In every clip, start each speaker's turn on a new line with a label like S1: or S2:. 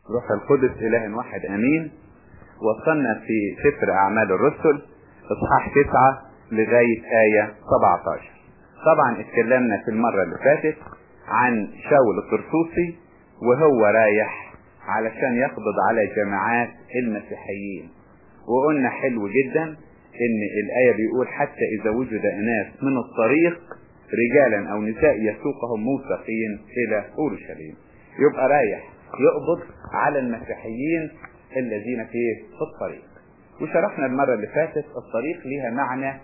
S1: روح القدس إله واحد أمين وصلنا في سفر أعمال الرسل إصحاح تسعة لغاية آية 17 طبعا اتكلمنا في المرة اللي فاتت عن شاول الطرسوسي وهو رايح علشان يقبض على جماعات المسيحيين وقلنا حلو جدا ان الآية بيقول حتى إذا وجد أناس من الطريق رجالا أو نساء يسوقهم موثقين إلى أورشليم يبقى رايح يقبض على المسيحيين الذين في في الطريق وشرحنا المرة اللي فاتت الطريق ليها معنى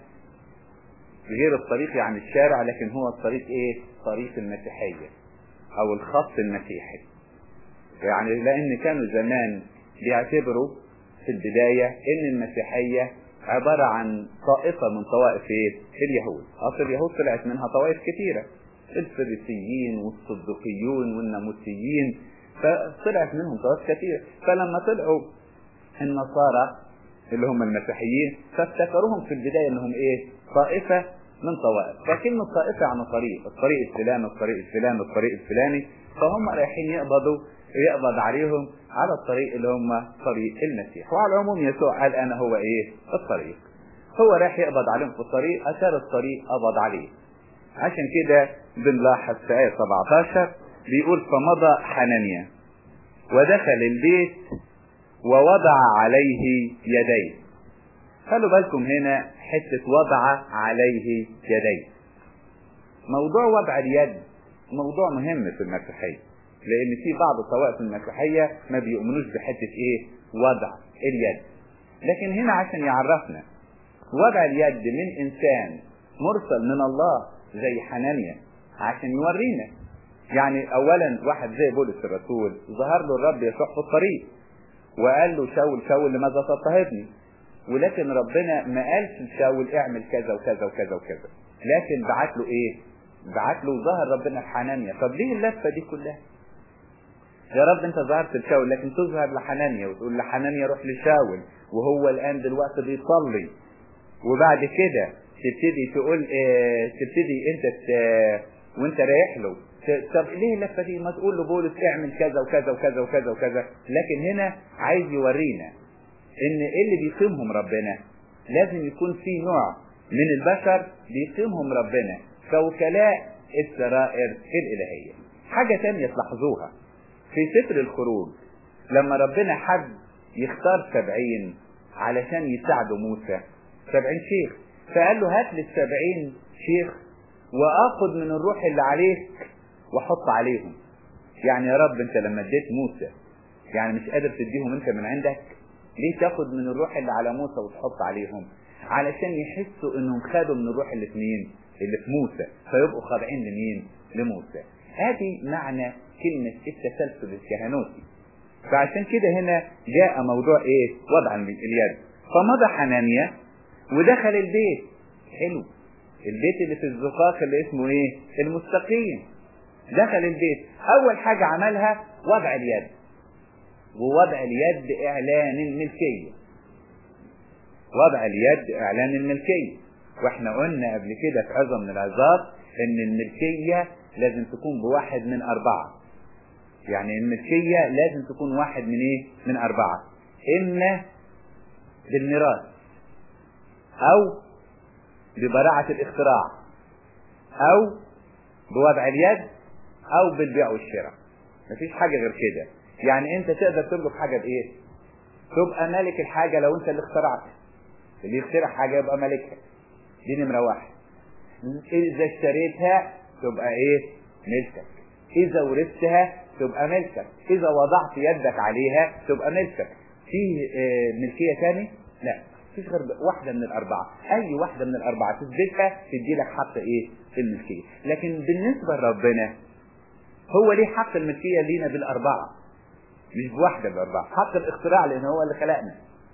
S1: غير الطريق يعني الشارع لكن هو الطريق ايه طريق المسيحية او الخط المسيحي يعني لان كانوا زمان بيعتبروا في البداية ان المسيحية عبارة عن طائفة من طوائف ايه اليهود اصل اليهود طلعت منها طوائف كثيرة الفريسيين والصدقيون والناموسيين فطلعت منهم طوائف كثيرة فلما طلعوا النصارى اللي هم المسيحيين فافتكروهم في البداية انهم ايه طائفة من طوائف فكلمة طائفة عن طريق الطريق الفلاني الطريق الفلاني الطريق الفلاني فهم رايحين يقبضوا يقبض عليهم على الطريق اللي هم طريق المسيح وعلى العموم يسوع قال انا هو ايه الطريق هو رايح يقبض عليهم في الطريق اثار الطريق قبض عليه عشان كده بنلاحظ في آية 17 بيقول فمضى حنانيا ودخل البيت ووضع عليه يديه خلوا بالكم هنا حتة وضع عليه يديه موضوع وضع اليد موضوع مهم في المسيحية لان في بعض الطوائف المسيحية ما بيؤمنوش بحتة ايه وضع اليد لكن هنا عشان يعرفنا وضع اليد من انسان مرسل من الله زي حنانيا عشان يورينا يعني اولا واحد زي بولس الرسول ظهر له الرب يسوع في الطريق وقال له شاول شاول لماذا تضطهدني ولكن ربنا ما قالش لشاول اعمل كذا وكذا وكذا وكذا لكن بعت له ايه بعت له ظهر ربنا لحنانيا طب ليه اللفه دي كلها يا رب انت ظهرت لشاول لكن تظهر لحنانيا وتقول لحنانيا روح لشاول وهو الان دلوقتي بيصلي وبعد كده تبتدي تقول اه تبتدي انت ت... وانت رايح له طب ليه اللفه دي ما تقول لبولس اعمل كذا وكذا وكذا وكذا وكذا لكن هنا عايز يورينا ان اللي بيقيمهم ربنا لازم يكون في نوع من البشر بيقيمهم ربنا كوكلاء السرائر الالهيه حاجه تانية تلاحظوها في سفر الخروج لما ربنا حب يختار سبعين علشان يساعدوا موسى سبعين شيخ فقال له هات لي السبعين شيخ واخد من الروح اللي عليك واحط عليهم يعني يا رب انت لما اديت موسى يعني مش قادر تديهم انت من عندك ليه تاخد من الروح اللي على موسى وتحط عليهم علشان يحسوا انهم خدوا من الروح اللي في مين اللي في موسى فيبقوا خاضعين لمين لموسى هذه معنى كلمة التسلسل الكهنوتي فعشان كده هنا جاء موضوع ايه وضع اليد فمضى حنانيا ودخل البيت حلو البيت اللي في الزقاق اللي اسمه ايه المستقيم دخل البيت اول حاجة عملها وضع اليد ووضع اليد اعلان الملكية وضع اليد اعلان الملكية واحنا قلنا قبل كده في عظم من العظات ان الملكية لازم تكون بواحد من اربعة يعني الملكية لازم تكون واحد من ايه من اربعة اما بالميراث او ببراعة الاختراع او بوضع اليد او بالبيع والشراء مفيش حاجة غير كده يعني انت تقدر تملك حاجة بايه تبقى مالك الحاجة لو انت اللي اخترعتها اللي يخترع حاجة يبقى مالكها دي نمرة واحد اذا اشتريتها تبقى ايه ملكك اذا ورثتها تبقى ملكك اذا وضعت يدك عليها تبقى ملكك في اه ملكية تاني لا مفيش غير واحدة من الأربعة أي واحدة من الأربعة تثبتها تدي لك حق إيه الملكية لكن بالنسبة لربنا هو ليه حق الملكية لينا بالأربعة مش بواحدة بالأربعة حق الاختراع لأن هو اللي خلقنا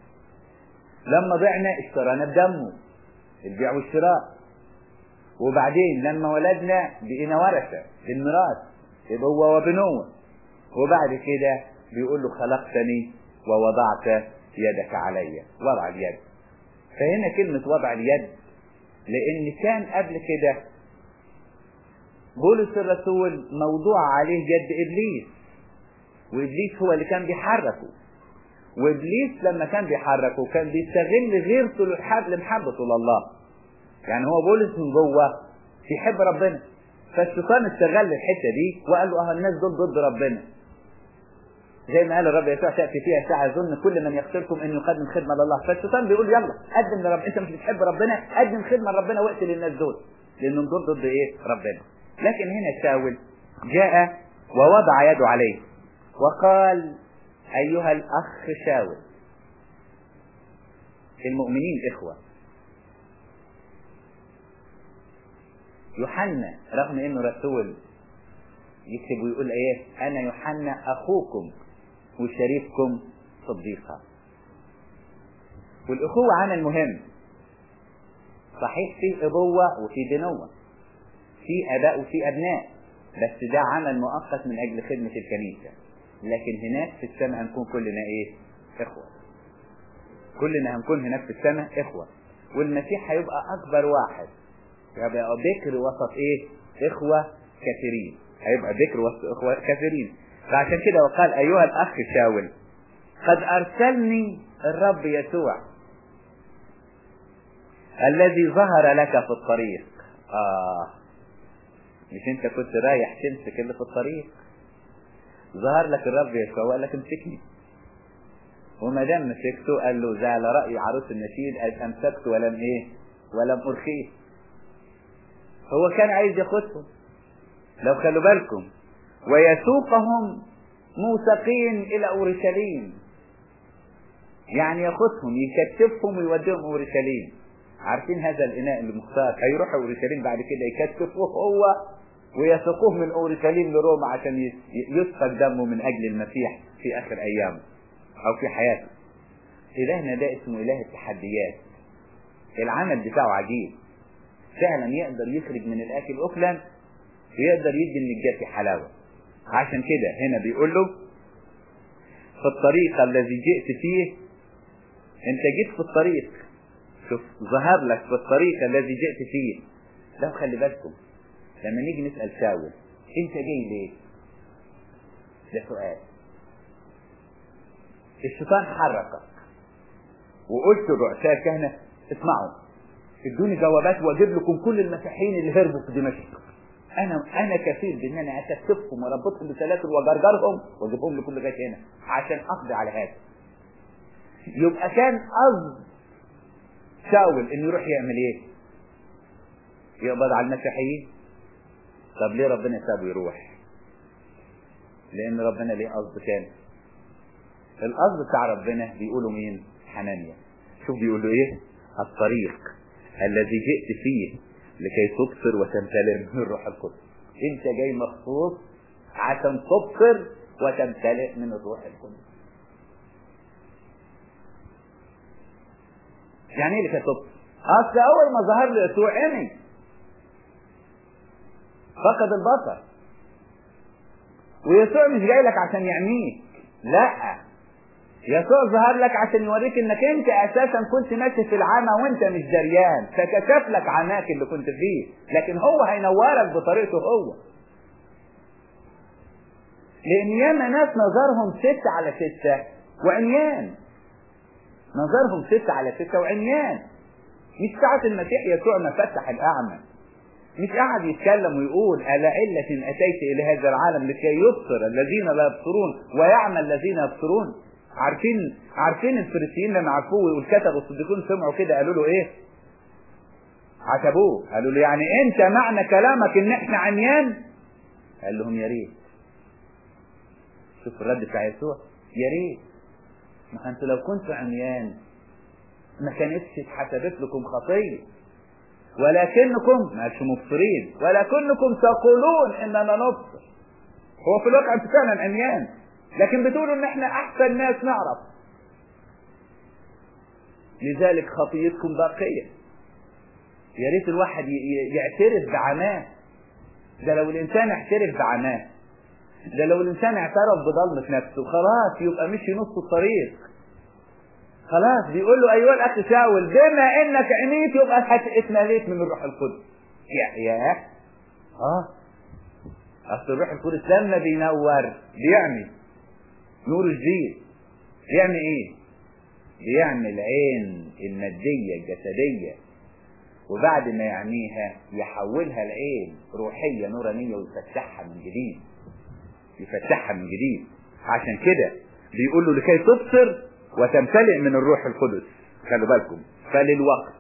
S1: لما بعنا اشترانا بدمه البيع والشراء وبعدين لما ولدنا بقينا ورثة بالميراث يبقى هو وبنوة وبعد كده بيقول له خلقتني ووضعت يدك علي وضع اليد فهنا كلمة وضع اليد لأن كان قبل كده بولس الرسول موضوع عليه يد إبليس وابليس هو اللي كان بيحركه وابليس لما كان بيحركه كان بيستغل غيرته لمحبته لله يعني هو بولس من جوه بيحب ربنا فالشيطان استغل الحته دي وقال له اه الناس دول ضد ربنا زي ما قال الرب يسوع تاتي فيها ساعه يظن كل من يقتلكم ان يقدم خدمه لله فالشيطان بيقول يلا قدم لرب انت مش بتحب ربنا قدم خدمه لربنا واقتل الناس دول لانهم دول ضد ايه ربنا لكن هنا شاول جاء ووضع يده عليه وقال ايها الاخ شاول المؤمنين اخوه يوحنا رغم انه رسول يكتب ويقول ايه انا يوحنا اخوكم وشريككم صديقا والاخوة عمل مهم صحيح في ابوة وفي بنوة في اباء وفي ابناء بس ده عمل مؤقت من اجل خدمة الكنيسة لكن هناك في السماء هنكون كلنا ايه اخوة كلنا هنكون هناك في السماء اخوة والمسيح هيبقى اكبر واحد يبقى بكر وسط ايه اخوة كثيرين هيبقى ذكر وسط اخوة كثيرين فعشان كده وقال ايها الاخ شاول قد ارسلني الرب يسوع الذي ظهر لك في الطريق اه مش انت كنت رايح تمسك اللي في الطريق ظهر لك الرب يسوع وقال لك امسكني وما دام مسكته قال له زال راي عروس النشيد امسكت ولم ايه ولم ارخيه هو كان عايز ياخدهم لو خلوا بالكم ويسوقهم موثقين الى اورشليم يعني ياخدهم يكتفهم ويوديهم اورشليم عارفين هذا الاناء المختار هيروح اورشليم بعد كده يكتفوه هو ويسوقوه من اورشليم لروما عشان يسفك دمه من اجل المسيح في اخر ايامه او في حياته الهنا ده اسمه اله التحديات العمل بتاعه عجيب فعلا يقدر يخرج من الاكل اكلا ويقدر يدي النجاتي حلاوه عشان كده هنا بيقول له في الطريق الذي جئت فيه انت جيت في الطريق شوف ظهر لك في الطريق الذي جئت فيه لا خلي بالكم لما نيجي نسأل شاول انت جاي ليه ده سؤال الشيطان حركك وقلت لرؤساء الكهنة اسمعوا ادوني جوابات واجيب لكم كل المسيحيين اللي هربوا في دمشق انا انا كفيل بان انا اكتفهم واربطهم بسلاسل واجرجرهم واجيبهم لكم لغايه هنا عشان اقضي على هذا يبقى كان قصد شاول انه يروح يعمل ايه يقبض على المسيحيين طب ليه ربنا سابه يروح لان ربنا ليه قصد كان القصد بتاع ربنا بيقولوا مين حنانيا شوف بيقولوا ايه الطريق الذي جئت فيه لكي تبصر وتمتلئ من الروح القدس انت جاي مخصوص عشان تبصر وتمتلئ من الروح القدس يعني ايه لكي تبصر اصل اول ما ظهر له يسوع عمي فقد البصر ويسوع مش جاي لك عشان يعميك لا يسوع ظهر لك عشان يوريك انك انت اساسا كنت ماشي في العمى وانت مش دريان فكشف لك عماك اللي كنت فيه لكن هو هينورك بطريقته هو لان ياما ناس نظرهم ستة على ستة وعميان نظرهم ستة على ستة وعميان مش ساعة المسيح يسوع ما فتح الأعمى مش قاعد يتكلم ويقول ألا علة أتيت إلى هذا العالم لكي يبصر الذين لا يبصرون ويعمى الذين يبصرون عارفين عارفين الفريسيين لما عرفوه والكتب والصديقون سمعوا كده قالوا له ايه عتبوه قالوا له يعني انت معنى كلامك ان احنا عميان قال لهم يا ريت شوف الرد بتاع يسوع يا ريت ما انتوا لو كنتوا عميان ما كانتش اتحسبت لكم خطيه ولكنكم ما قالش مبصرين ولكنكم تقولون اننا نبصر هو في الواقع انتوا فعلا عميان لكن بتقولوا ان احنا احسن ناس نعرف لذلك خطيتكم باقية يا ريت الواحد يعترف بعماه ده لو الانسان اعترف بعماه ده لو الانسان اعترف بضلمة نفسه خلاص يبقى مشي نص الطريق خلاص بيقول له ايها الاخ شاول بما انك عميت يبقى اتمليت من الروح القدس يا يا اه اصل الروح القدس لما بينور بيعمي نور الجيل بيعمل ايه بيعمل عين المادية الجسدية وبعد ما يعميها يحولها العين روحية نورانية ويفتحها من جديد يفتحها من جديد عشان كده بيقول له لكي تبصر وتمتلئ من الروح القدس خلوا بالكم فللوقت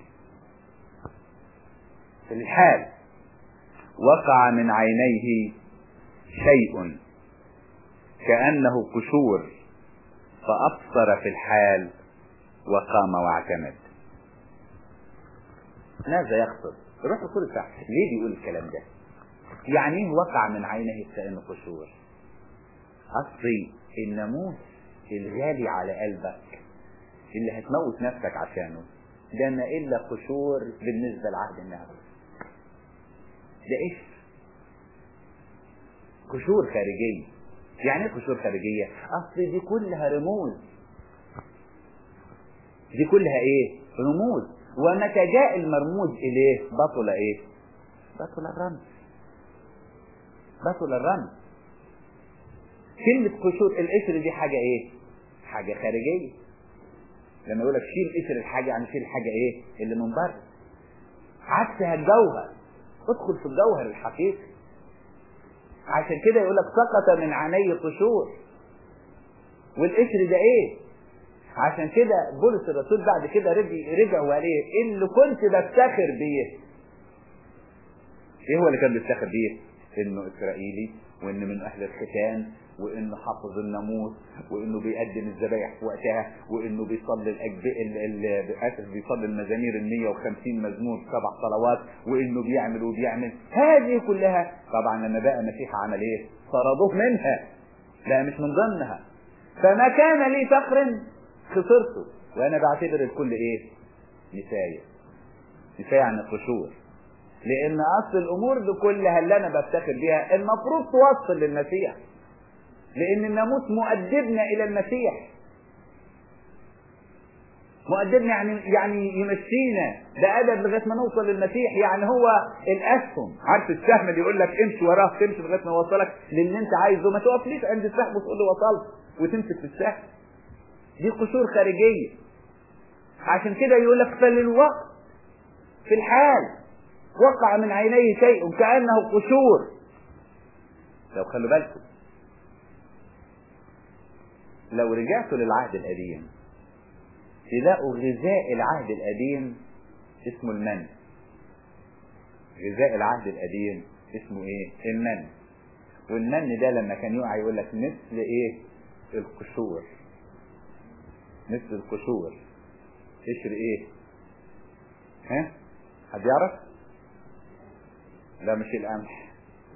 S1: في الحال وقع من عينيه شيء كأنه قشور فأبصر في الحال وقام واعتمد ماذا يقصد الروح القدس ليه بيقول الكلام ده يعني ايه وقع من عينه كأنه قشور أصلي الناموس الغالي على قلبك اللي هتموت نفسك عشانه ده ما إلا قشور بالنسبة لعهد الناموس ده إيش قشور خارجية يعني ايه قشور خارجية أصل دي كلها رموز دي كلها إيه رموز ومتى جاء المرموز إليه بطل إيه بطل الرمز بطل الرمز كلمة قشور القشر دي حاجة ايه حاجة خارجية لما يقول لك شيل قشر الحاجة يعني شيل الحاجة ايه اللي من بره عكسها الجوهر ادخل في الجوهر الحقيقي عشان كده يقول لك سقط من عيني قشور والقشر ده ايه عشان كده بولس الرسول بعد كده رجع رجع وقال ايه اللي كنت بفتخر بيه ايه هو اللي كان بيفتخر بيه انه اسرائيلي وان من اهل الختان وانه حافظ الناموس وانه بيقدم الذبايح في وقتها وانه بيصلي الاجباء اسف بيصلي المزامير ال 150 مزمور سبع صلوات وانه بيعمل وبيعمل هذه كلها طبعا لما بقى مسيح عمل ايه؟ طردوه منها لا مش من ضمنها فما كان لي فخر خسرته وانا بعتبر الكل ايه؟ نساية نساية عن القشور لان اصل الامور دي كلها اللي انا بفتخر بيها المفروض توصل للمسيح لان الناموس مؤدبنا الى المسيح مؤدبنا يعني يعني يمشينا بادب لغايه ما نوصل للمسيح يعني هو الاسهم عارف السهم اللي يقول لك امشي وراه تمشي لغايه ما يوصلك للي انت عايزه ما تقفليش عند السهم وتقول له وصلت وتمسك في السهم دي قشور خارجيه عشان كده يقول لك فللوقت في الحال وقع من عينيه شيء كانه قشور لو خلوا بالكم لو رجعتوا للعهد القديم تلاقوا غذاء العهد القديم اسمه المن غذاء العهد القديم اسمه ايه المن والمن ده لما كان يقع يقول لك مثل ايه القشور مثل القشور قشر ايه ها حد يعرف لا مش القمح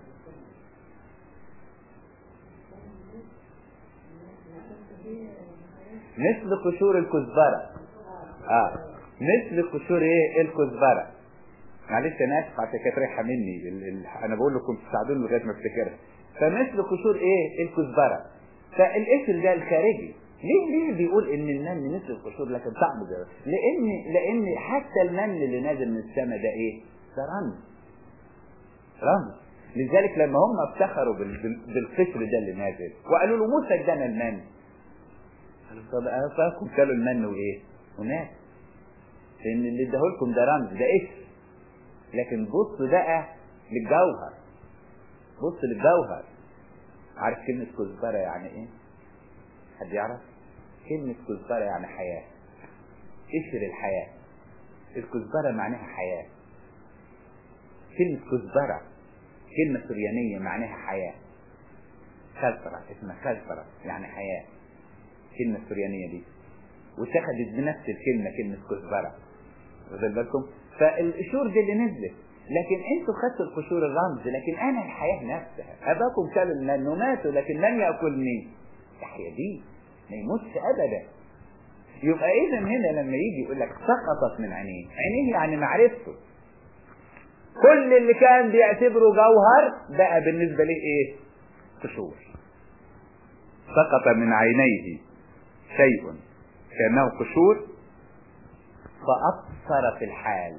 S1: مثل قشور الكزبرة اه مثل قشور ايه الكزبرة معلش انا اسف عشان كانت رايحه مني ال... ال... انا بقول لكم تساعدوني لغايه ما افتكرها فمثل قشور ايه الكزبرة فالقشر ده الخارجي ليه ليه بيقول ان المن مثل القشور لكن طعمه ده لان لان حتى المن اللي نازل من السماء ده ايه ده رمز رمز لذلك لما هم افتخروا بال... بالقشر ده اللي نازل وقالوا له موسى ادانا المن طب افاكم كلوا المن وايه وناس لان اللي اداهولكم ده رمز ده اسم لكن بص بقى للجوهر بص للجوهر عارف كلمة كزبرة يعني ايه حد يعرف كلمة كزبرة يعني حياة قشر الحياة الكزبرة معناها حياة كلمة كزبرة كلمة سريانية معناها حياة خزرة اسمها خزرة يعني حياة الكلمة السريانية دي واتخذت بنفس الكلمة كلمة كزبرة واخد بالكم فالقشور دي اللي نزلت لكن انتوا خدتوا القشور الرمز لكن انا الحياة نفسها اباكم كانوا لانه ماتوا لكن لن ياكلني يحيى دي ما يموتش ابدا يبقى اذا هنا لما يجي يقول لك سقطت من عينيه عينيه يعني معرفته كل اللي كان بيعتبره جوهر بقى بالنسبة ليه ايه قشور سقط من عينيه شيء كأنه قشور فأبصر في الحال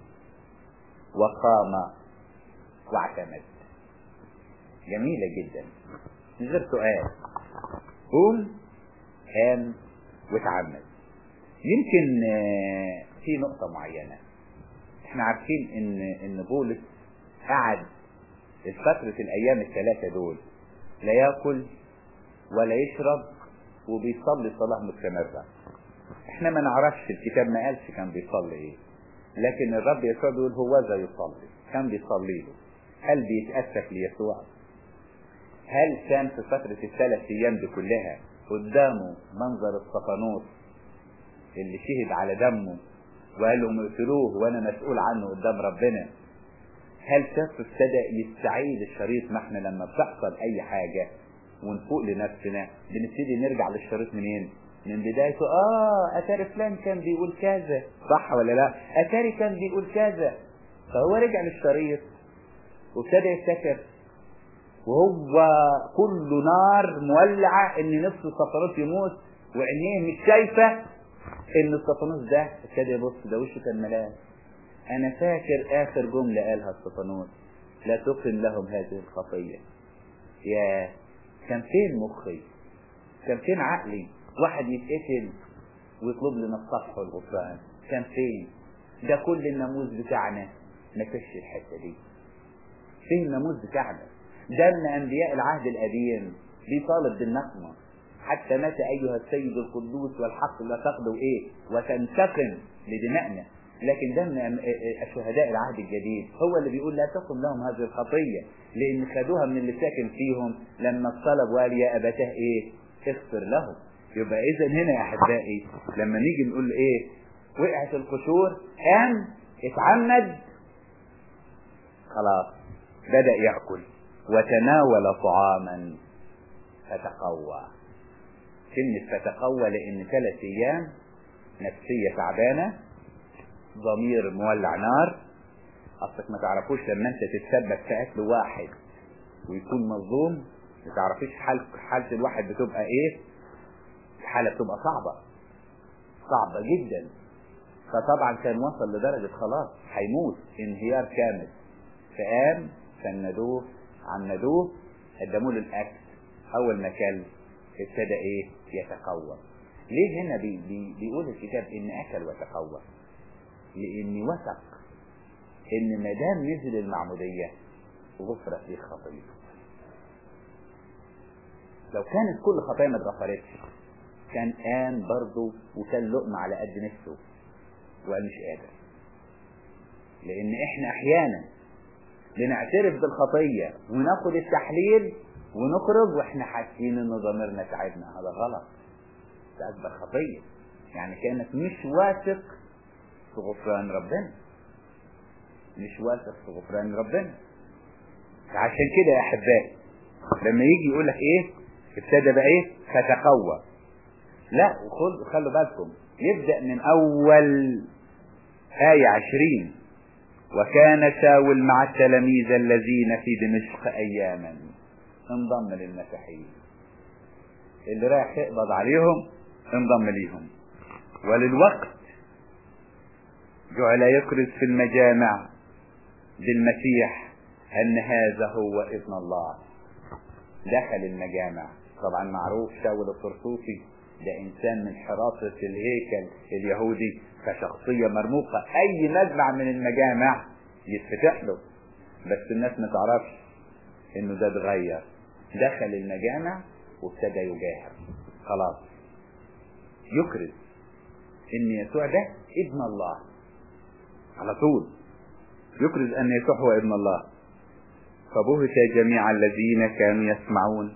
S1: وقام واعتمد جميلة جدا من غير سؤال
S2: قوم قام واتعمد يمكن في نقطة معينة احنا عارفين ان ان بولس قعد فترة الايام الثلاثة دول لا ياكل ولا يشرب وبيصلي صلاة مستمرة احنا ما نعرفش الكتاب ما قالش كان بيصلي ايه لكن الرب يسوع بيقول هو ذا يصلي كان بيصلي له هل بيتأسف ليسوع هل كان في فترة الثلاث ايام دي كلها قدامه منظر الصفانوس اللي شهد على دمه وقال لهم اقتلوه وانا مسؤول عنه قدام ربنا هل شخص ابتدى يستعيد الشريط ما احنا لما بتحصل اي حاجة ونفوق لنفسنا بنبتدي نرجع للشريط منين من بدايته اه اتاري فلان كان بيقول كذا صح ولا لا اتاري كان بيقول كذا فهو رجع للشريط وابتدى يفتكر وهو كله نار مولعة ان نفسه صفرات يموت وعينيه مش شايفة ان الصفانوس ده ابتدى يبص ده وشه كان ملاك انا فاكر اخر جملة قالها الصفانوس لا تقم لهم هذه الخطية يا كان فين مخي كان فين عقلي واحد يتقتل ويطلب لنا الصفح والغفران كان فين ده كل الناموس بتاعنا ما فيش الحته دي فين الناموس بتاعنا ده من انبياء العهد القديم بيطالب بالنقمه حتى مات ايها السيد القدوس والحق لا تقضوا ايه وتنتقم لدمائنا لكن ده من شهداء العهد الجديد هو اللي بيقول لا تقم لهم هذه الخطيه لان خدوها من اللي ساكن فيهم لما الطلب وقال يا ابتاه ايه اغفر لهم يبقى اذا هنا يا احبائي لما نيجي نقول ايه وقعت القشور قام اتعمد خلاص بدأ يأكل وتناول طعاما فتقوى كلمة فتقوى لأن ثلاث أيام نفسية تعبانة ضمير مولع نار أصلك ما تعرفوش لما أنت تتثبت في أكل واحد ويكون مظلوم ما تعرفيش حال حالة الواحد بتبقى إيه الحالة بتبقى صعبة صعبة جدا فطبعا كان وصل لدرجة خلاص هيموت انهيار كامل فقام سندوه عمدوه قدموا له الاكل اول ما كل ابتدى ايه يتقوى ليه هنا بي بي بيقول الكتاب ان اكل وتقوى لان وثق ان ما دام نزل المعموديه غفرت ليه خطيته لو كانت كل خطايا ما اتغفرتش كان قام برضه وكان لقمة على قد نفسه وقال مش قادر لان احنا احيانا بنعترف بالخطية وناخد التحليل ونخرج واحنا حاسين ان ضميرنا تعبنا هذا غلط ده اكبر خطية يعني كانك مش واثق في غفران ربنا مش واثق في غفران ربنا عشان كده يا احبائي لما يجي يقول لك ايه ابتدى بقى ايه فتقوى لا وخل خلوا بالكم يبدأ من أول آية عشرين وكان شاول مع التلاميذ الذين في دمشق أياما انضم للمسيحيين اللي رايح يقبض عليهم انضم ليهم وللوقت جعل يكرز في المجامع بالمسيح أن هذا هو ابن الله دخل المجامع طبعا معروف شاول الطرطوسي ده انسان من حراسة الهيكل اليهودي كشخصية مرموقة اي مجمع من المجامع يتفتح له بس الناس ما تعرفش انه ده اتغير دخل المجامع وابتدى يجاهر خلاص يكرز ان يسوع ده ابن الله على طول يكرز ان يسوع هو ابن الله فبهت جميع الذين كانوا يسمعون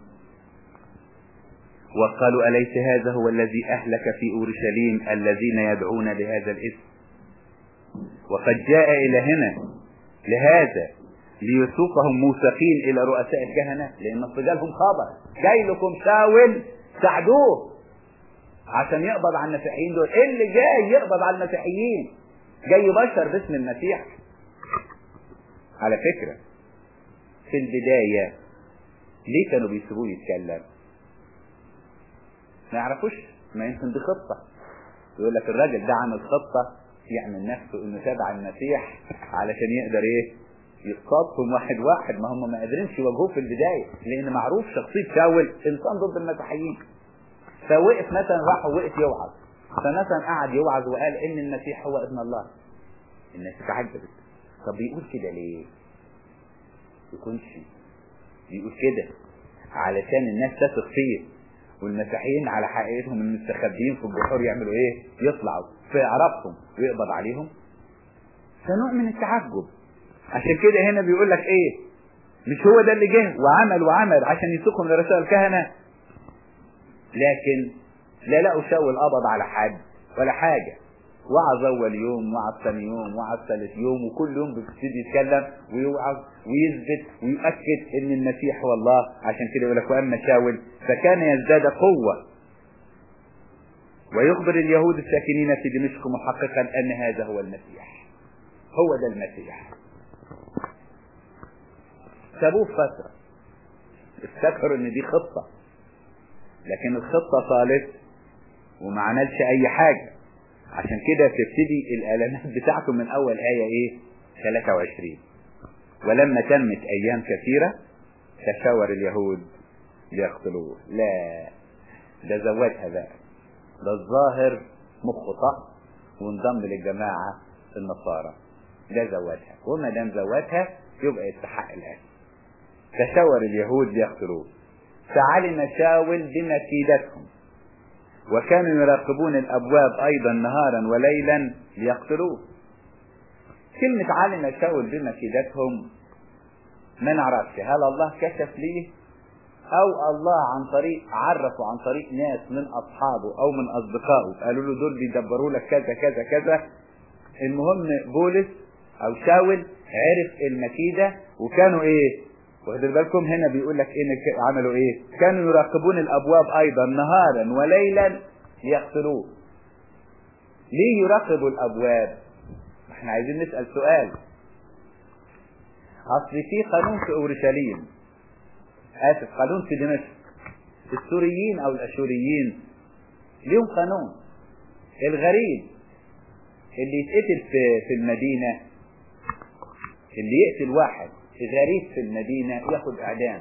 S2: وقالوا أليس هذا هو الذي أهلك في أورشليم الذين يدعون بهذا الاسم وقد جاء إلى هنا لهذا ليسوقهم موثقين إلى رؤساء الكهنة لأن لهم خبر جاي لكم شاول ساعدوه عشان يقبض على المسيحيين دول إيه اللي جاي يقبض على المسيحيين جاي يبشر باسم المسيح على فكرة في البداية ليه كانوا بيسيبوه يتكلم ما يعرفوش ما يمكن دي خطة يقول لك الراجل ده عمل خطة يعمل نفسه انه تابع المسيح علشان يقدر ايه يصطادهم واحد واحد ما هم ما قادرينش يواجهوه في البداية لان معروف شخصية شاول انسان ضد المسيحيين فوقف مثلا راح وقف يوعظ فمثلا قعد يوعظ وقال ان المسيح هو ابن الله الناس اتعجبت طب بيقول كده ليه يكونش بيقول كده علشان الناس تثق فيه والمسيحيين على حقيقتهم المستخبيين في البحور يعملوا ايه يطلعوا فيعرفهم ويقبض عليهم فنوع من التعجب عشان كده هنا بيقول لك ايه مش هو ده اللي جه وعمل وعمل عشان يسوقهم لرسائل الكهنه لكن لا لقوا شاول قبض على حد ولا حاجه وعظ اول يوم وعظ ثاني يوم وعظ ثالث يوم وكل يوم بيبتدي يتكلم ويوعظ ويثبت ويؤكد ان المسيح هو الله عشان كده يقول لك واما شاول فكان يزداد قوه ويخبر اليهود الساكنين في دمشق محققا ان هذا هو المسيح هو ده المسيح سابوه فتره افتكروا ان دي خطه لكن الخطه طالت وما عملش اي حاجه عشان كده تبتدي الاعلانات بتاعته من اول آية ايه 23 ولما تمت ايام كثيرة تشاور اليهود ليقتلوه لا ده زودها بقى ده الظاهر مخه طق وانضم للجماعة النصارى ده زودها وما دام زودها يبقى يستحق الآن تشاور اليهود ليقتلوه فعلم شاول بمكيدتهم وكانوا يراقبون الابواب ايضا نهارا وليلا ليقتلوه كلمة علم شاول بمكيدتهم ما نعرفش هل الله كشف ليه او الله عن طريق عرفوا عن طريق ناس من اصحابه او من اصدقائه قالوا له دول بيدبروا لك كذا كذا كذا المهم بولس او شاول عرف المكيدة وكانوا ايه واخدين بالكم هنا بيقول لك ايه عملوا ايه كانوا يراقبون الابواب ايضا نهارا وليلا ليقتلوه ليه يراقبوا الابواب احنا عايزين نسال سؤال اصل في قانون في اورشليم اسف قانون في دمشق السوريين او الاشوريين ليهم قانون الغريب اللي يتقتل في في المدينه اللي يقتل واحد غريب في المدينة ياخد اعدام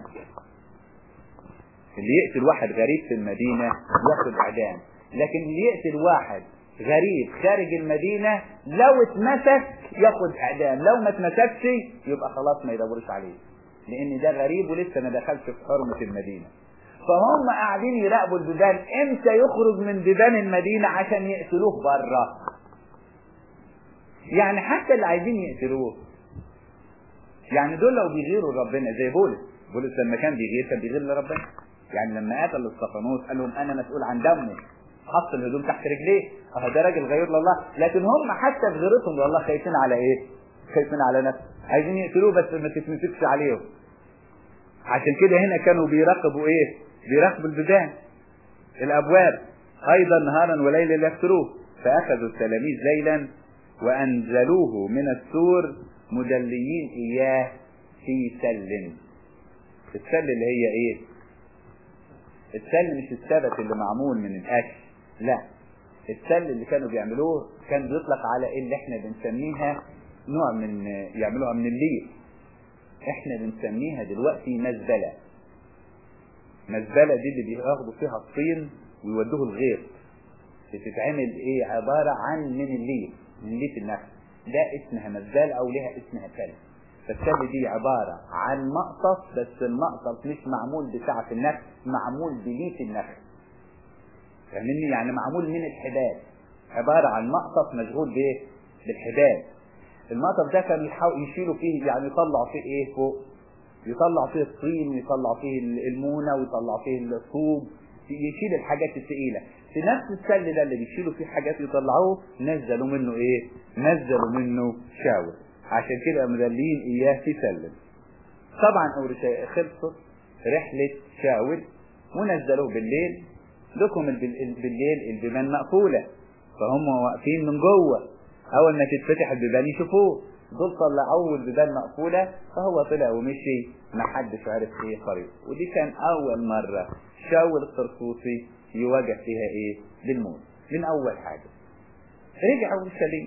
S2: اللي يقتل واحد غريب في المدينة ياخد اعدام لكن اللي يقتل واحد غريب خارج المدينة لو اتمسك ياخد اعدام لو ما اتمسكش يبقى خلاص ما يدورش عليه لان ده غريب ولسه ما دخلش في حرمة المدينة فهم قاعدين يراقبوا البيبان امتى يخرج من بيبان المدينة عشان يقتلوه بره يعني حتى اللي عايزين يقتلوه يعني دول لو بيغيروا ربنا زي بولس بولس لما كان بيغير كان بيغير لربنا يعني لما قتل الصفانوس قال لهم انا مسؤول عن دمه حط الهدوم تحت رجليه اهو ده راجل غير لله لكن هم حتى في غيرتهم لله خايفين على ايه خايفين على نفسه عايزين يقتلوه بس ما تتمسكش عليهم عشان كده هنا كانوا بيراقبوا ايه بيراقبوا البيبان الابواب ايضا نهارا وليلا ليقتلوه فاخذوا التلاميذ ليلا وانزلوه من السور مدليين اياه في سل السل اللي هي ايه السل مش السبت اللي معمول من الاكل لا السل اللي كانوا بيعملوه كان بيطلق على اللي احنا بنسميها نوع من يعملوها من الليل احنا بنسميها دلوقتي مزبلة مزبلة دي اللي بياخدوا فيها الطين ويودوه الغيط بتتعمل ايه عبارة عن من الليل من ليف النخل ده اسمها مزبلة او لها اسمها سل فالسل دي عبارة عن مقطف بس المقطف مش معمول بسعة النخل معمول بليف النخل فاهمني يعني معمول من الحبال عبارة عن مقطف مشغول بايه بالحبال المقطف ده كانوا يشيلوا فيه يعني يطلعوا فيه ايه فوق يطلع فيه الطين ويطلع فيه المونة ويطلع فيه الطوب يشيل الحاجات الثقيلة في نفس السل ده اللي بيشيلوا فيه حاجات يطلعوه نزلوا منه ايه نزلوا منه شاور عشان كده مدلين اياه في سلم طبعا خلصت رحلة شاول ونزلوه بالليل لكم بالليل البيبان مقفولة فهم واقفين من جوه اول ما تتفتح البيبان يشوفوه دول طلعوه البيبان مقفولة فهو طلع ومشي ما حدش عرف ايه طريقه ودي كان اول مرة شاول الطرطوسي يواجه فيها ايه بالموت من اول حاجة رجع اورشليم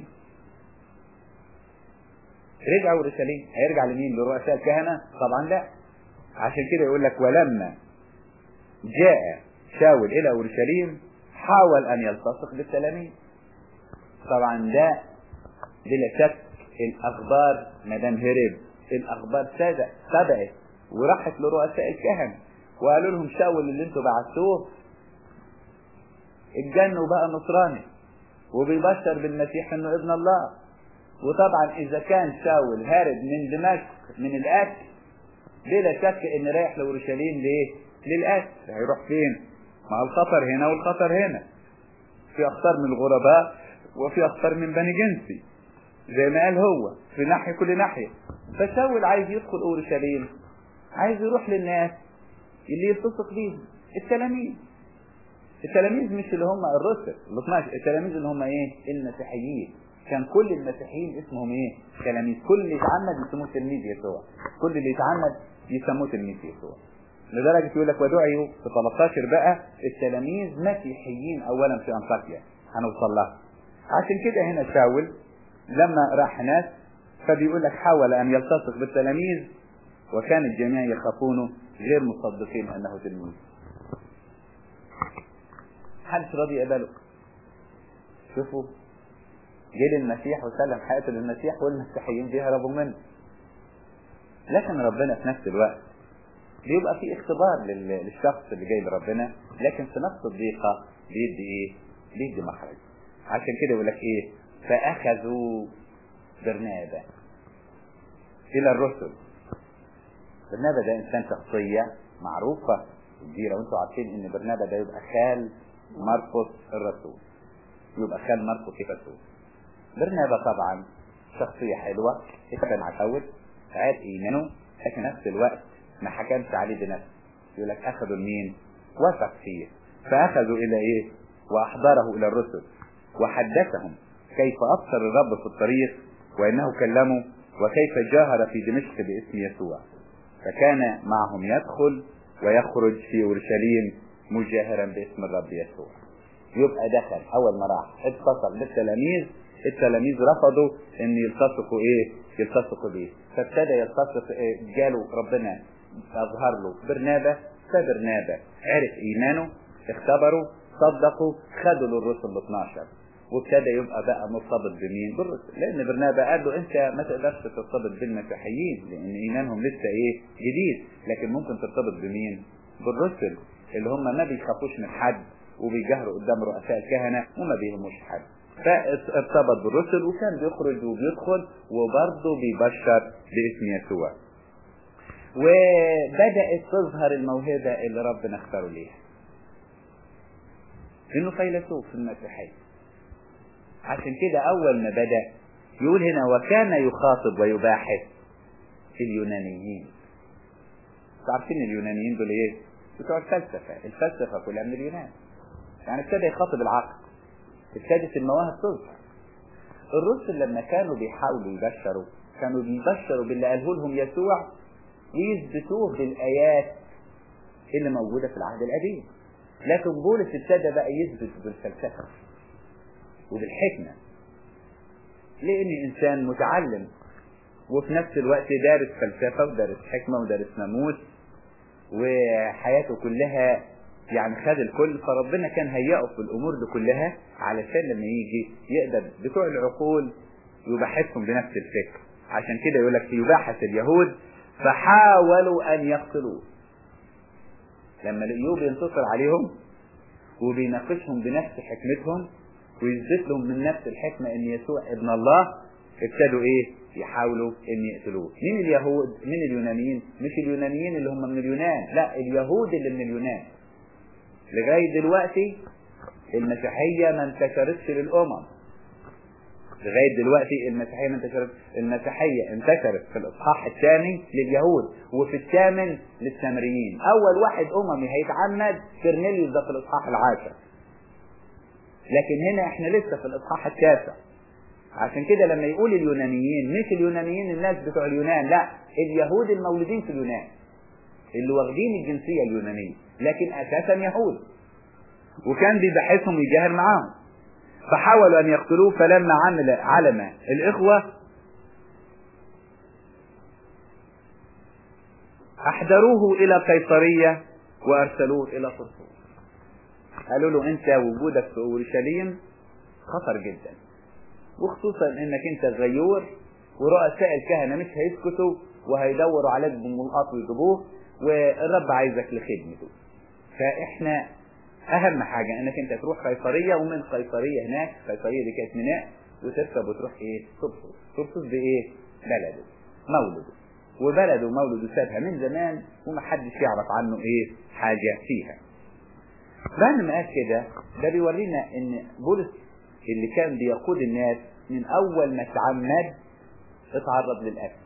S2: رجع اورشليم هيرجع لمين لرؤساء الكهنة طبعا لا عشان كده يقول لك ولما جاء شاول الى اورشليم حاول ان يلتصق بالتلاميذ طبعا ده بلا شك الاخبار ما دام هرب الاخبار سبقت سبقت وراحت لرؤساء الكهنه وقالوا لهم شاول اللي انتوا بعتوه اتجن وبقى نصراني وبيبشر بالمسيح انه ابن الله وطبعا اذا كان شاول هارب من دمشق من القتل بلا شك ان رايح لاورشليم ليه؟ للقتل هيروح فين؟ مع الخطر هنا والخطر هنا في اخطار من الغرباء وفي اخطار من بني جنسي زي ما قال هو في ناحيه كل ناحيه فشاول عايز يدخل اورشليم عايز يروح للناس اللي يلتصق بيهم التلاميذ التلاميذ مش اللي هم الرسل ال 12 التلاميذ اللي هم ايه المسيحيين كان كل المسيحيين اسمهم ايه تلاميذ كل اللي يتعمد يسموه تلميذ يسوع كل اللي يتعمد يسموه تلميذ يسوع لدرجة يقول لك ودعيوا في 13 بقى التلاميذ مسيحيين اولا في انطاكيا هنوصل لها عشان كده هنا شاول لما راح هناك فبيقول لك حاول ان يلتصق بالتلاميذ وكان الجميع يخافونه غير مصدقين انه تلميذ محدش راضي يقبله شوفوا جه للمسيح وسلم حياته للمسيح والمسيحيين بيهربوا منه لكن ربنا في نفس الوقت بيبقى في اختبار لل- للشخص اللي جاي لربنا لكن في نفس الضيقة بيدي ايه بيدي مخرج عشان كده يقول لك ايه فاخذوا برنابا الى الرسل برنابا ده انسان شخصية معروفة كبيرة وانتوا عارفين ان برنابا ده يبقى خال مرقس الرسول يبقى خال مرقس الرسول برنابا طبعا شخصية حلوة اتبع مع الاول عاد ايمانه لكن نفس الوقت ما حكمش عليه بنفسه يقول لك اخذوا مين وثق فيه فاخذوا الى ايه واحضره الى الرسل وحدثهم كيف ابصر الرب في الطريق وانه كلمه وكيف جاهر في دمشق باسم يسوع فكان معهم يدخل ويخرج في اورشليم مجاهرا باسم الرب يسوع يبقى دخل اول ما راح اتصل بالتلاميذ التلاميذ رفضوا ان يلتصقوا ايه يلتصقوا بيه فابتدى يلتصق إيه؟ جاله ربنا اظهر له برنابا فبرنابا عرف ايمانه اختبروا صدقوا خدوا للرسل ال 12 وابتدى يبقى بقى مرتبط بمين بالرسل لان برنابا قال له انت ما تقدرش ترتبط بالمسيحيين لان ايمانهم لسه ايه جديد لكن ممكن ترتبط بمين بالرسل اللي هم ما بيخافوش من حد وبيجهروا قدام رؤساء الكهنة وما بيهموش حد فارتبط بالرسل وكان بيخرج وبيدخل وبرضه بيبشر باسم يسوع وبدأت تظهر الموهبة اللي ربنا اختاره ليها انه فيلسوف في المسيحية عشان كده اول ما بدأ يقول هنا وكان يخاطب ويباحث اليونانيين عارفين اليونانيين دول ايه بتوع الفلسفة الفلسفة كلها من اليونان يعني ابتدى يخاطب العقل ابتدت المواهب تظهر الرسل لما كانوا بيحاولوا يبشروا كانوا بيبشروا باللي قاله لهم يسوع ويثبتوه بالآيات اللي موجودة في العهد القديم لكن بولس ابتدى بقى يثبت بالفلسفة وبالحكمة لأني إنسان متعلم وفي نفس الوقت دارس فلسفة ودارس حكمة ودارس ناموس وحياته كلها يعني خد الكل فربنا كان هيئه في الامور دي كلها علشان لما يجي يقدر بتوع العقول يباحثهم بنفس الفكر عشان كده يقول لك يباحث اليهود فحاولوا ان يقتلوه لما الايوب ينتصر عليهم وبيناقشهم بنفس حكمتهم ويثبت لهم من نفس الحكمه ان يسوع ابن الله ابتدوا ايه يحاولوا ان يقتلوه مين اليهود مين اليونانيين مش اليونانيين اللي هم من اليونان لا اليهود اللي من اليونان لغاية دلوقتي المسيحية ما انتشرتش للأمم لغاية دلوقتي المسيحية ما انتشرت المسيحية انتشرت في الإصحاح الثاني لليهود وفي الثامن للسامريين أول واحد أممي هيتعمد كرنيليوس ده في الإصحاح العاشر لكن هنا احنا لسه في الإصحاح التاسع عشان كده لما يقول اليونانيين مش اليونانيين الناس بتوع اليونان لا اليهود المولودين في اليونان اللي واخدين الجنسية اليونانية لكن اساسا يهود وكان بيبحثهم ويجاهر معاهم فحاولوا ان يقتلوه فلما عمل علم الاخوة احضروه الى قيصرية وارسلوه الى قرطوس قالوا له انت وجودك في اورشليم خطر جدا وخصوصا انك انت غيور ورؤساء الكهنه مش هيسكتوا وهيدوروا عليك بملقاط ويجيبوه والرب عايزك لخدمته فاحنا اهم حاجه انك انت تروح قيصريه ومن قيصريه هناك قيصريه دي كانت ميناء وتركب وتروح ايه ترصد ترصد بايه بلده مولده وبلده ومولده سابها من زمان ومحدش يعرف عنه ايه حاجه فيها بعد ما قال كده ده بيورينا ان بولس اللي كان بيقود الناس من اول ما تعمد اتعرض للاسف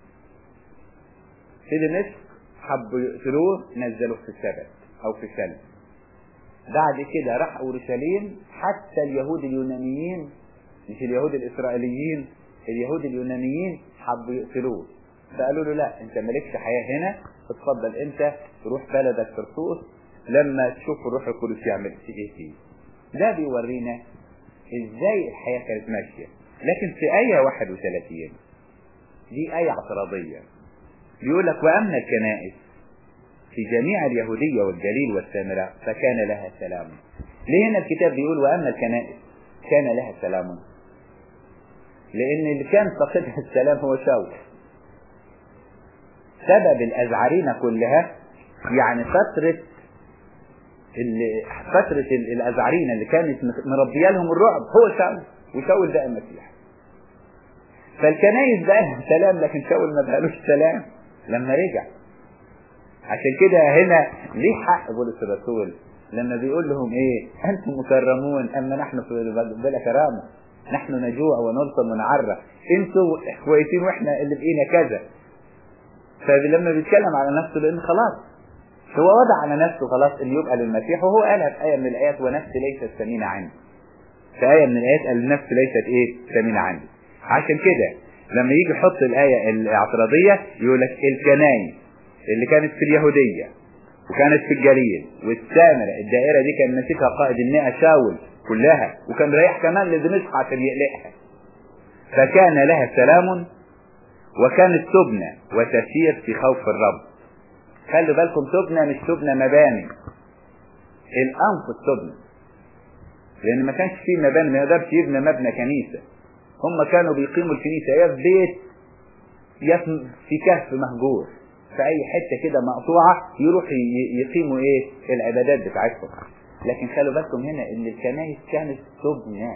S2: في دمشق حبوا يقتلوه نزلوه في السبت او في السلم بعد كده راح اورشليم حتى اليهود اليونانيين مش اليهود الاسرائيليين اليهود اليونانيين حبوا يقتلوه فقالوا له لا انت مالكش حياه هنا اتفضل انت تروح بلدك ترسوس لما تشوف الروح القدس يعمل في ايه فيه ده بيورينا ازاي الحياه كانت ماشيه لكن في ايه 31 دي ايه اعتراضيه بيقول لك واما الكنائس في جميع اليهودية والجليل والسامرة فكان لها سلام ليه هنا الكتاب بيقول وأما الكنائس كان لها سلام لأن اللي كان فقدها السلام هو شاول سبب الأزعرين كلها يعني فترة اللي فترة الأزعرين اللي كانت مربية لهم الرعب هو شاول وشاول ده المسيح فالكنائس بقى لها سلام لكن شاول ما بقالوش سلام لما رجع عشان كده هنا ليه حق بولس الرسول لما بيقول لهم ايه انتم مكرمون اما نحن في بلا كرامه نحن نجوع ونلطم ونعرى انتوا كويسين واحنا اللي بقينا كذا فلما بيتكلم على نفسه لان خلاص هو وضع على نفسه خلاص ان يبقى للمسيح وهو قالها في ايه من الايات ونفسي ليست ثمينه عندي في ايه من الايات قال النفس ليست ايه ثمينه عندي عشان كده لما يجي يحط الايه الاعتراضيه يقول لك الكنايس اللي كانت في اليهودية وكانت في الجليل والسامرة الدائرة دي كان ماسكها قائد المئة شاول كلها وكان رايح كمان لدمشق عشان يقلقها فكان لها سلام وكانت تبنى وتسير في خوف الرب خلوا بالكم تبنى مش تبنى مباني الأنفس تبنى لأن ما كانش فيه مباني ما يقدرش يبنى مبنى كنيسة هم كانوا بيقيموا الكنيسة يا في بيت يا في كهف مهجور في اي حته كده مقطوعه يروح يقيموا ايه العبادات بتاعتهم لكن خلوا بالكم هنا ان الكنائس كانت تبنى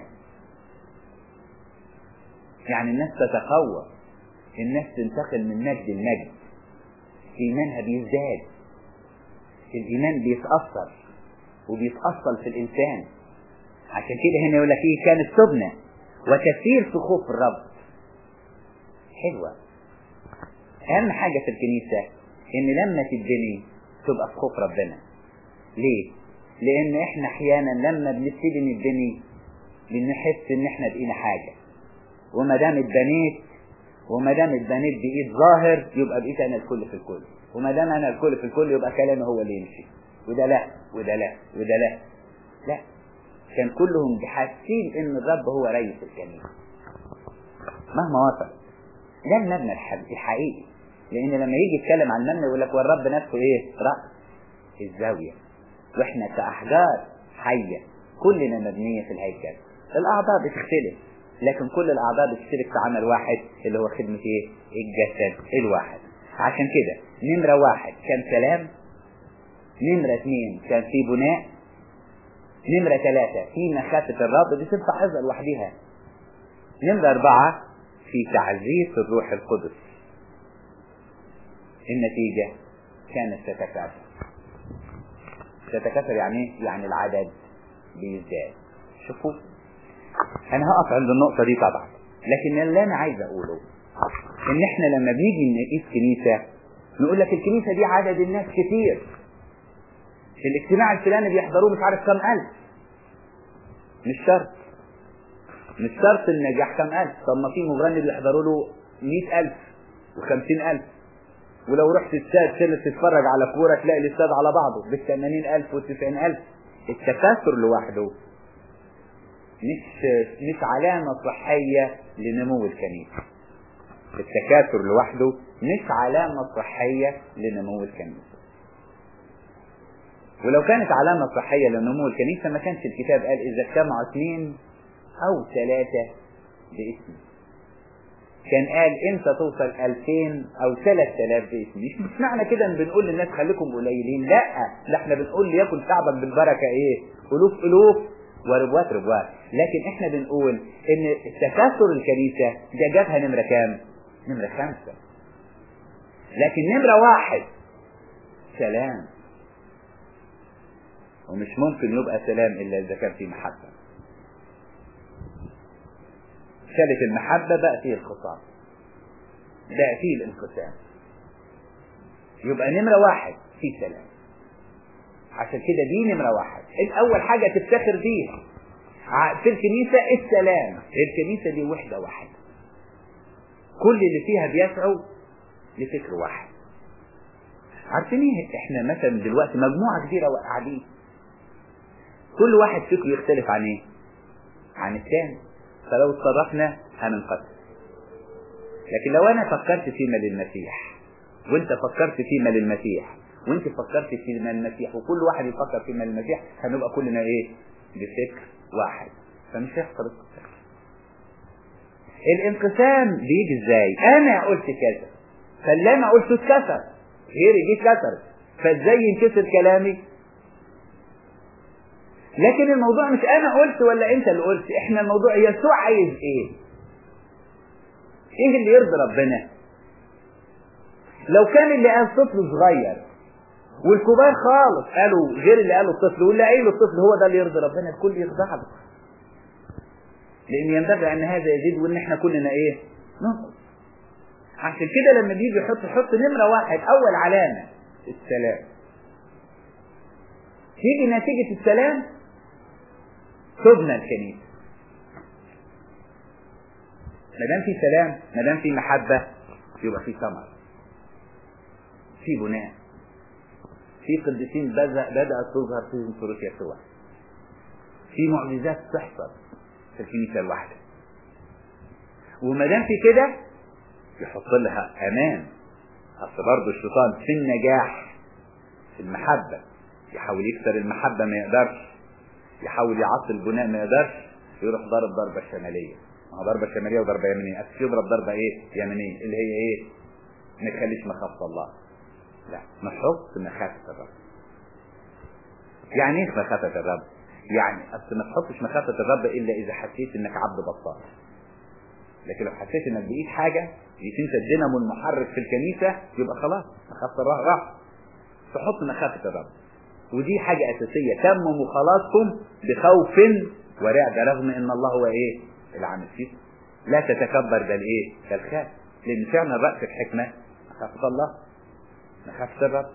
S2: يعني الناس تتقوى الناس تنتقل من مجد لمجد ايمانها بيزداد الايمان بيتاثر وبيتاصل في الانسان عشان كده هنا يقول لك ايه كانت تبنى وتسير في خوف الرب حلوه اهم حاجة في الكنيسة ان لما تتبني تبقى في خوف ربنا ليه لان احنا احيانا لما بنبتدي نتبني بنحس ان احنا بقينا حاجة وما دام اتبنيت وما دام اتبنيت بايد ظاهر يبقى بقيت انا الكل في الكل وما دام انا الكل في الكل يبقى كلامي هو اللي يمشي وده لا وده لا وده لا لا كان كلهم حاسين ان الرب هو رئيس الكنيسة مهما وصل ده المبنى الحقيقي لان لما يجي يتكلم عن المبنى يقول لك والرب نفسه ايه رأس الزاوية واحنا كأحجار حية كلنا مبنية في الهيكل الاعضاء بتختلف لكن كل الاعضاء بتشترك في عمل واحد اللي هو خدمة ايه الجسد الواحد عشان كده نمرة واحد كان سلام نمرة اثنين كان في بناء نمرة ثلاثة في مخافة الرب دي تنفع حفظ لوحدها نمرة أربعة في تعزيز الروح القدس النتيجة كانت تتكاثر تتكاثر يعني ايه؟ يعني العدد بيزداد شوفوا انا هقف عند النقطة دي طبعا لكن اللي انا عايز اقوله ان احنا لما بنيجي نقيس كنيسة نقول لك الكنيسة دي عدد الناس كتير الاجتماع الفلاني بيحضروه مش عارف كم الف مش شرط مش شرط النجاح كم ألف طب ما في مغني بيحضروا له مئة ألف وخمسين ألف ولو رحت استاد تلت تتفرج على كورة تلاقي الاستاد على بعضه بالثمانين ألف والتسعين ألف التكاثر لوحده مش مش علامة صحية لنمو الكنيسة التكاثر لوحده مش علامة صحية لنمو الكنيسة ولو كانت علامة صحية لنمو الكنيسة ما كانش الكتاب قال إذا اجتمعوا اثنين أو ثلاثة باسمي كان قال انت توصل 2000 او 3000 باسم مش مش معنى كده ان بنقول للناس خليكم قليلين لا ده احنا بنقول ليكن شعبك بالبركه ايه الوف الوف وربوات ربوات لكن احنا بنقول ان تكاثر الكنيسه ده جابها نمره كام نمره خمسه لكن نمره واحد سلام ومش ممكن يبقى سلام الا اذا كان في محبه شالت المحبة بقى فيه الخصام بقى فيه الانقسام يبقى نمرة واحد في سلام عشان كده دي نمرة واحد الأول حاجة تفتخر بيها في الكنيسة السلام الكنيسة دي وحدة واحدة كل اللي فيها بيسعوا لفكر واحد عارفين ايه احنا مثلا دلوقتي مجموعة كبيرة قاعدين كل واحد فكره يختلف عن ايه عن الثاني فلو اتصرفنا هننقسم لكن لو انا فكرت فيما للمسيح وانت فكرت فيما للمسيح وانت فكرت فيما للمسيح وكل واحد يفكر فيما للمسيح هنبقى كلنا ايه بفكر واحد فمش هيحصل انقسام الانقسام بيجي ازاي انا قلت كذا فاللي انا قلته اتكسر غيري جه اتكسر فازاي ينكسر كلامي لكن الموضوع مش انا قلت ولا انت اللي قلت احنا الموضوع يسوع عايز ايه ايه اللي يرضي ربنا لو كان اللي قال طفل صغير والكبار خالص قالوا غير اللي قاله الطفل واللي قايله الطفل هو ده اللي يرضي ربنا الكل يخضع له لان ينبغي ان هذا يزيد وان احنا كلنا ايه ننقص عشان كده لما بيجي يحط يحط نمره واحد اول علامه السلام تيجي نتيجه السلام تبنى الكنيسة ما دام في سلام ما دام في محبة يبقى في ثمر في بناء في قديسين بدأ بدأت تظهر فيهم صورة يسوع في معجزات تحصل في الكنيسة الواحدة وما دام في كده يحط لها أمان أصل برضه الشيطان في النجاح في المحبة يحاول يكسر المحبة ما يقدرش يحاول يعطل البناء ما يقدرش يروح ضرب ضربه شماليه ما هو ضربه شماليه وضربه يمينيه أكيد يضرب ضربه ايه يمينيه اللي هي ايه ما تخليش مخافه الله لا نحط مخافه الرب يعني ايه مخافه الرب يعني اصل ما تحطش مخافه الرب الا اذا حسيت انك عبد بطال لكن لو حسيت انك بايد حاجه انت الدينامو المحرك في الكنيسه يبقى خلاص مخافه الرب راح تحط مخافه الرب ودي حاجة أساسية تمموا خلاصكم بخوف ورعب رغم إن الله هو إيه العامل فيكم لا تتكبر ده الإيه ده الخاف لأن فعلا رأس الحكمة مخافة الله مخافة الرب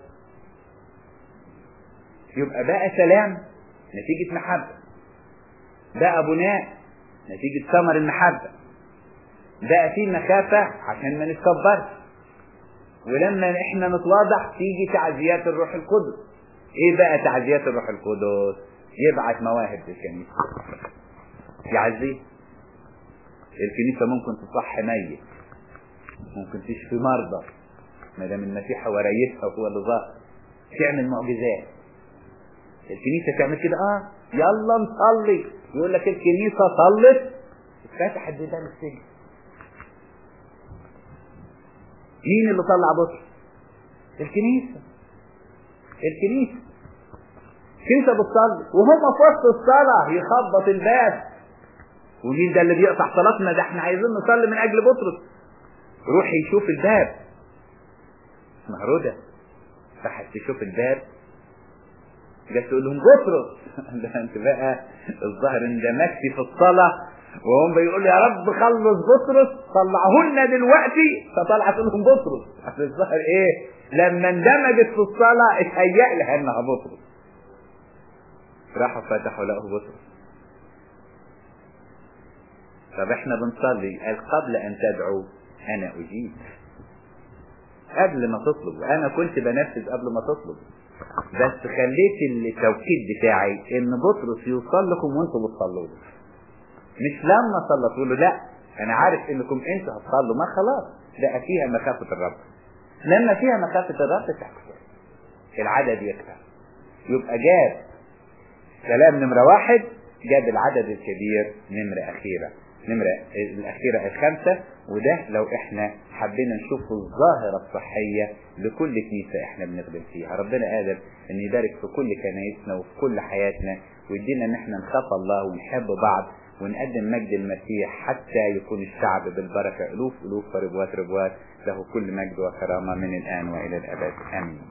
S2: يبقى بقى سلام نتيجة محبة بقى بناء نتيجة ثمر المحبة بقى فيه مخافة عشان ما نتكبرش ولما احنا نتواضع تيجي تعزيات الروح القدس ايه بقى تعزيات الروح القدس يبعث مواهب للكنيسة يعزيه الكنيسة ممكن تصح ميت ممكن تشفي مرضى ما دام المسيح هو رئيسها وهو اللي ظاهر تعمل معجزات الكنيسة تعمل كده اه يلا نصلي يقول لك الكنيسة صلت اتفتحت بيبان السجن مين اللي طلع بطرس الكنيسة الكنيسة الكنيسة بتصلي وهم في وسط الصلاة يخبط الباب ومين ده اللي بيقطع صلاتنا ده احنا عايزين نصلي من اجل بطرس روح يشوف الباب اسمها رودة راحت تشوف الباب جت تقول لهم بطرس ده انت بقى الظاهر اندمجتي في الصلاة وهم بيقولوا يا رب خلص بطرس طلعهن دلوقتي فطلعت لهم بطرس عشان الظاهر ايه لما اندمجت في الصلاة اتهيأ لها انها بطرس راحوا فتحوا لقوا بطرس طب احنا بنصلي قال قبل ان تدعو انا اجيب قبل ما تطلب انا كنت بنفذ قبل ما تطلب بس خليت التوكيد بتاعي ان بطرس يوصل لكم وانتم بتصلوا له مش لما صلتوا له لا انا عارف انكم انتوا هتصلوا ما خلاص بقى فيها مخافة الرب لما فيها مخافة الرب تكثر العدد يكثر يبقى جاب سلام نمرة واحد جاب العدد الكبير نمرة أخيرة نمرة الأخيرة الخامسة وده لو احنا حبينا نشوف الظاهرة الصحية لكل كنيسة احنا بنخدم فيها ربنا قادر ان يبارك في كل كنايسنا وفي كل حياتنا ويدينا ان احنا نخاف الله ونحب بعض ونقدم مجد المسيح حتى يكون الشعب بالبركة ألوف ألوف وربوات ربوات له كل مجد وكرامة من الآن وإلى الأبد آمين